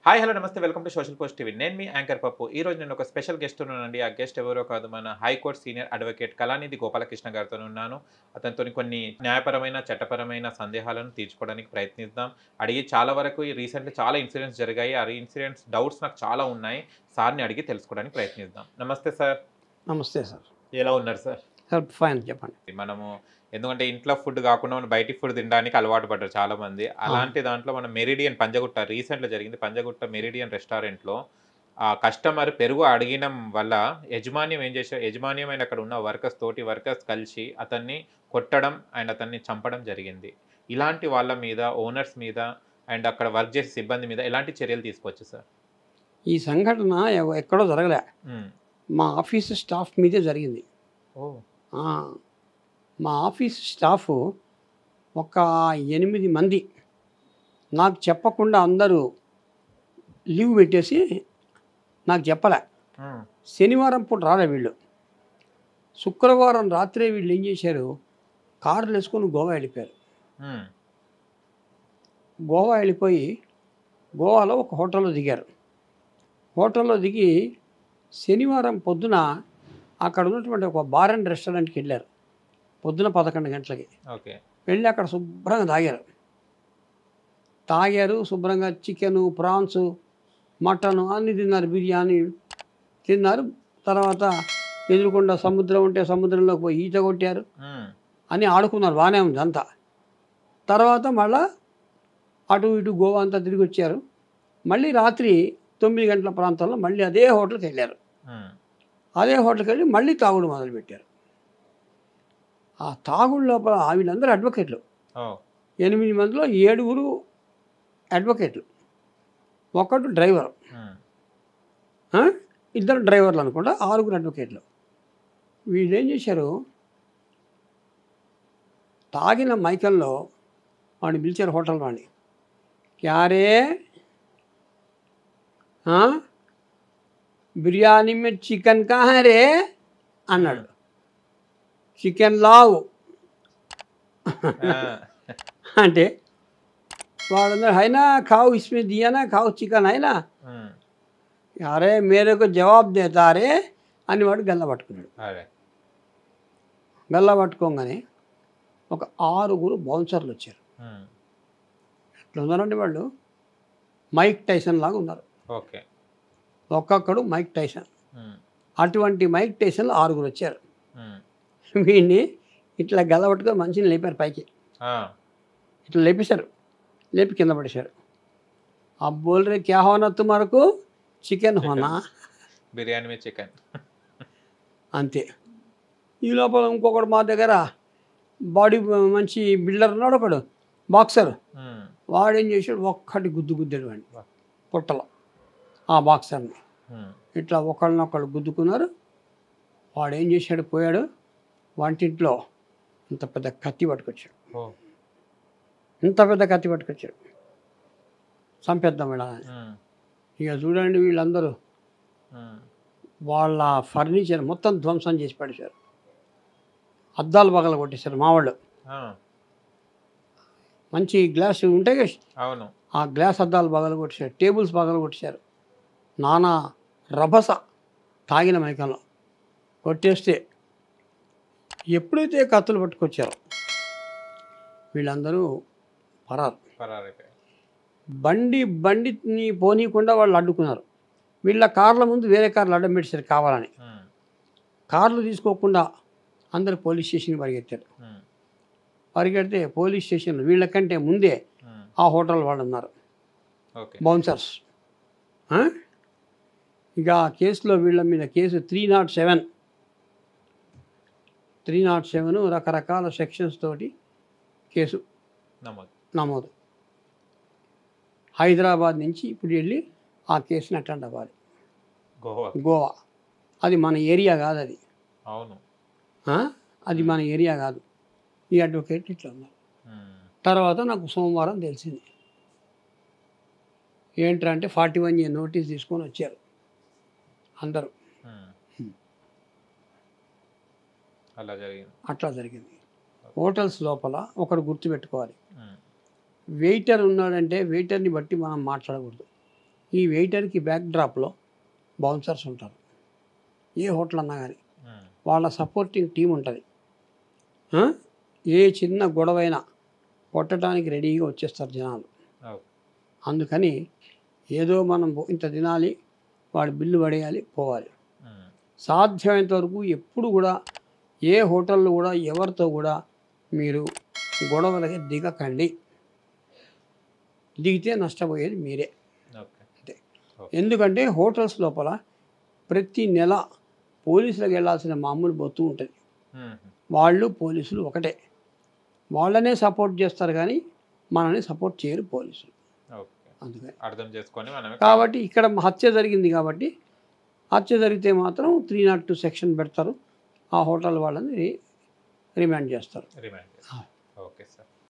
Hi hello నమస్తే welcome to social post TV నేను మీ యాంకర్ పప్పు ఈ రోజు నేను ఒక స్పెషల్ గెస్ట్ ఉన్నానండి ఆ గెస్ట్ ఎవరో కాదు మన high court senior advocate Kalanidhi Gopalakrishna గారితో ఉన్నాను అతనితో కొన్ని న్యాయపరమైన చట్టపరమైన సందేహాలను తీర్చుకోవడానికి ప్రయత్నిద్దాం అడిగి చాలా వరకు ఈ రీసెంట్లీ చాలా ఇన్సిడెంట్స్ జరిగాయి ఆ ఇన్సిడెంట్స్ డౌట్స్ నాకు చాలా ఉన్నాయి సార్ని అడిగి తెలుసుకోవడానికి ప్రయత్నిద్దాం నమస్తే సార్ నమస్తే సార్ ఎలా ఉన్నారు సార్ సార్ ఫైన్ చెప్పండి మనము ఎందుకంటే ఇంట్లో ఫుడ్ కాకుండా మనం బయటి ఫుడ్ తినడానికి అలవాటు పడ్డారు చాలా మంది అలాంటి దాంట్లో మనం మెరిడియన్ పంజగుట్ట రీసెంట్లో జరిగింది పంజగుట్ట మెరిడియన్ రెస్టారెంట్లో ఆ కస్టమర్ పెరుగు అడిగినం వల్ల యజమాన్యం ఏం చేశారు యజమాన్యం అండ్ అక్కడ ఉన్న వర్కర్స్ తోటి వర్కర్స్ కలిసి అతన్ని కొట్టడం అండ్ అతన్ని చంపడం జరిగింది ఇలాంటి వాళ్ళ మీద ఓనర్స్ మీద అండ్ అక్కడ వర్క్ చేసే సిబ్బంది మీద ఎలాంటి చర్యలు తీసుకోవచ్చు సార్ ఈ సంఘటన ఎవ- ఎక్కడో జరగలే మా ఆఫీస్ స్టాఫ్ మీదే జరిగింది ఓ ఆ, మా ఆఫీస్ స్టాఫ్ ఒక ఎనిమిది మంది నాకు చెప్పకుండా అందరూ లీవ్ పెట్టేసి నాకు చెప్పలే శనివారం పూట రాలే వీళ్ళు శుక్రవారం రాత్రే వీళ్ళు ఏం చేశారు కార్లు వేసుకొని గోవా వెళ్ళిపోయారు గోవా వెళ్ళిపోయి గోవాలో ఒక హోటల్లో దిగారు హోటల్లో దిగి శనివారం పొద్దున అక్కడ ఉన్నటువంటి ఒక బార్ అండ్ రెస్టారెంట్కి వెళ్ళారు పొద్దున పదకొండు గంటలకి ఓకే వెళ్ళి అక్కడ శుభ్రంగా తాగారు తాగారు శుభ్రంగా చికెను ప్రాన్స్ మటను అన్నీ తిన్నారు బిర్యానీ తిన్నారు తర్వాత ఎదురుకుండా సముద్రం ఉంటే సముద్రంలోకి పోయి ఈత కొట్టారు అని ఆడుకున్నారు బాగానే ఉంది అంతా తర్వాత మళ్ళా అటు ఇటు గోవా అంతా తిరిగి వచ్చారు మళ్ళీ రాత్రి తొమ్మిది గంటల ప్రాంతంలో మళ్ళీ అదే హోటల్కి వెళ్ళారు అదే హోటల్కి వెళ్ళి మళ్ళీ తాగుడు మొదలుపెట్టారు ఆ తాగుడు లోపల ఆ వీళ్ళందరూ అడ్వకేట్లు ఓ ఎనిమిది మందిలో ఏడుగురు అడ్వకేట్లు ఒకడు డ్రైవర్ ఆ? ఇద్దరు డ్రైవర్లు అనుకుంటా ఆరుగురు అడ్వకేట్లు వీళ్ళు ఏం చేశారు తాగిన మైకల్లో వాడిని పిలిచారు హోటల్ వాడిని క్యారే ఆ? బిర్యానీ మీద చికెన్ కహా రే అన్నాడు చికెన్ లావు అంటే వాడు అయినా खाओ इसमें दिया ना खाओ చికెన్ అయినా అరే మేరకు జవాబు దేతారే అని వాడు గల్ల పట్టుకున్నాడు అదే గల్ల పట్టుకోగానే ఒక ఆరుగురు బౌన్సర్లు వచ్చారు ఎట్లా ఉన్నారండి వాళ్ళు మైక్ టైసన్ లాగా ఉన్నారు ఓకే ఒక్కొక్కడు మైక్ టైసన్ అటువంటి మైక్ టైసన్లు ఆరుగురు వచ్చారు ఉమ్. వీడిని ఇట్లా గల్ల పట్టుకొని మంచిని లేపారు పైకి ఆ. ఇట్లా లేపేశారు లేపి కింద పడేశారు अब बोल रहे क्या होना तुम्हारे को చికెన్ హోనా బిర్యానీ మీద చికెన్ అంతే ఈ లోపల ఇంకొకడు మా దగ్గర బాడీ మంచి బిల్డర్ ఉన్నాడు ఒకడు బాక్సర్ వాడేం చేశాడు ఒక్కటి గుద్దు గుద్దాడు వాడిని పుట్టలో ఆ బాక్సర్ని ఇట్లా ఒకళ్ళనొకళ్ళు గుద్దుకున్నారు వాడు ఏం చేశాడు పోయాడు వంటింట్లో ఇంత పెద్ద కత్తి పట్టుకొచ్చాడు ఓ ఇంత పెద్ద కత్తి పట్టుకొచ్చాడు చంపేద్దాం ఇలా అని. ఉమ్. ఇక చూడండి వీళ్ళందరూ ఉమ్. వాళ్ళ ఫర్నిచర్ మొత్తం ధ్వంసం చేసి పడేశారు అద్దాలు పగల కొట్టేశారు మా వాళ్ళు ఆ. మంచి గ్లాస్ ఉంటాయి కదా అవును ఆ గ్లాస్ అద్దాలు పగల కొట్టేశారు టేబుల్స్ పగల కొట్టేశారు నానా రభస తాగిన మైకంలో కొట్టేస్తే ఎప్పుడైతే కత్తులు పట్టుకొచ్చారో వీళ్ళందరూ పరారు పరారైపోయాయి బండి బండిని పోనీయకుండా వాళ్ళు అడ్డుకున్నారు వీళ్ళ కార్ల ముందు వేరే కార్లు అడ్డం పెట్టారు కావాలని ఉమ్. కార్లు తీసుకోకుండా అందరు పోలీస్ స్టేషన్కి పరిగెత్తారు ఉమ్. పరిగెడితే పోలీస్ స్టేషన్ వీళ్ళకంటే ముందే ఉమ్. ఆ హోటల్ వాళ్ళు ఉన్నారు ఓకే బౌన్సర్స్ ఆ? ఇక ఆ కేసులో వీళ్ళ మీద case three not seven three not seven రకరకాల సెక్షన్స్ తోటి కేసు నమోదు నమోదు హైదరాబాద్ నుంచి ఇప్పుడు వెళ్ళి ఆ కేసుని అటెండ్ అవ్వాలి గోవా గోవా అది మన ఏరియా కాదు అది అవును ఆ? అది మన ఏరియా కాదు ఈ అడ్వకేట్ ఇట్లా ఉన్నారు ఉమ్. తర్వాత నాకు సోమవారం తెలిసింది ఏంటంటే ఫార్టీ వన్ ఇయర్ నోటీస్ తీసుకొని వచ్చారు అందరూ ఉమ్. అలా జరిగింది అట్లా జరిగింది హోటల్స్ లోపల ఒకడు గుర్తుపెట్టుకోవాలి ఉమ్. వెయిటర్ ఉన్నాడంటే వెయిటర్ని బట్టి మనం మాట్లాడకూడదు ఈ వెయిటర్కి బ్యాక్ డ్రాప్లో బౌన్సర్స్ ఉంటారు ఏ హోటల్ అన్నా కానీ ఉమ్, వాళ్ళ సపోర్టింగ్ టీం ఉంటుంది ఆ? ఏ చిన్న గొడవైనా కొట్టడానికి రెడీగా వచ్చేస్తారు జనాలు ఓకే అందుకని ఏదో మనం ఇంత తినాలి వాడి బిల్లు పడేయాలి పోవాలి ఉమ్, సాధ్యమైనంత వరకు ఎప్పుడు కూడా ఏ హోటల్లో కూడా ఎవరితో కూడా మీరు గొడవలకి దిగకండి దిగితే నష్టపోయేది మీరే ఓకే అంతే ఎందుకంటే హోటల్స్ లోపల ప్రతి నెల పోలీసులకు వెళ్ళాల్సిన మామూలు బొత్తు ఉంటుంది ఉమ్, వాళ్ళు పోలీసులు ఒకటే వాళ్ళనే సపోర్ట్ చేస్తారు కానీ మనల్ని సపోర్ట్ చేయరు పోలీసులు ఓకే అందుకని అర్థం చేసుకొని మనమే కాబట్టి ఇక్కడ హత్య జరిగింది కాబట్టి హత్య జరిగితే మాత్రం త్రీ నాట్ టూ సెక్షన్ పెడతారు ఆ హోటల్ వాళ్ళని రిమాండ్ చేస్తారు రిమైండ్ ఆ. Okay sir